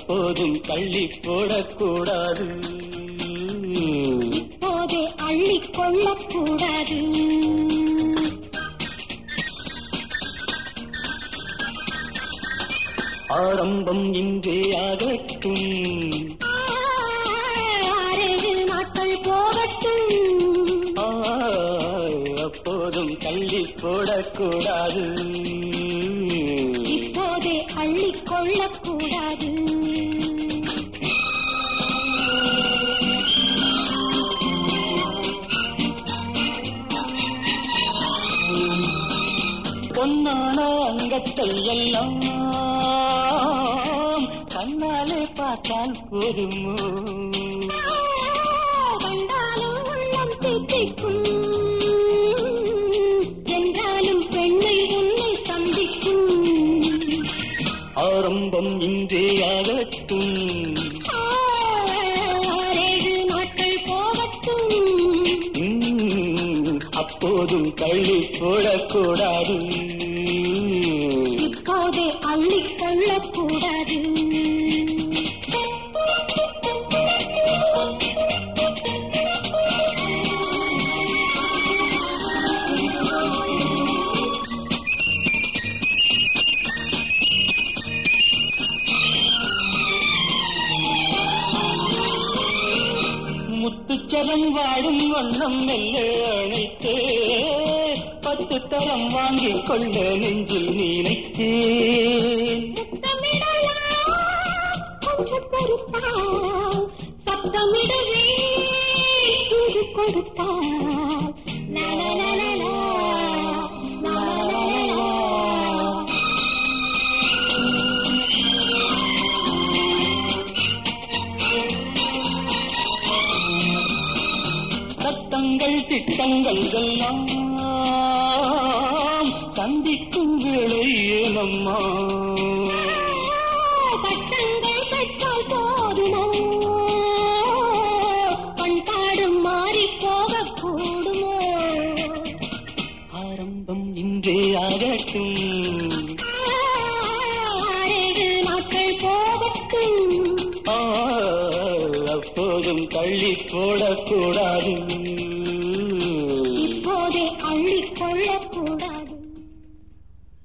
அப்போதும் தள்ளி போடக்கூடாது இப்போதே அள்ளிக் கொள்ளக்கூடாது ஆரம்பம் இன்றே ஆகட்டும் ஆறேழு நாட்கள் போகட்டும் ஆ, அப்போதும் தள்ளி போடக்கூடாது இப்போதே அள்ளிக் கொள்ளக்கூடாது பொன்னான அங்கத்தை எல்லாம் கண்ணாலே பார்த்தால் போதுமோ கண்டாலும் உள்ளம் தித்திக்கும் என்றாலும் பெண்ணை உன்னை சந்திக்கும் ஆரம்பம் இன்றே ஆகட்டும் ஆறேழு நாட்கள் போகட்டும் ம், அப்போதும் தள்ளி போடக்கூடாது இப்போதே அள்ளிக் கொள்ளக்கூடாது முத்துச்சரம் வாடும் வண்ணம் மெல்ல அழைத்தே பத்து தரம் வாங்கிக் கொள்ள நெஞ்சில் நினைத்தேன் முத்தமிடலாம் கொஞ்சம் பொறுத்தால் சப்தமிடவே இது கொடுத்தால் லா, லா, லா, லா, லா, லா, லா, லா, லா. சத்தங்கள் திட்டங்கள் எல்லாம் சந்திக்கும் வேளை ஏனம்மா பட்டங்கள் பெற்றால் போதுமோ பண்பாடும் மாறி போகக்கூடுமோ ஆரம்பம் இன்றே ஆகட்டும் ஆறேழு நாட்கள் போகட்டும் ஆ, அப்போதும் தள்ளி போடக்கூடாது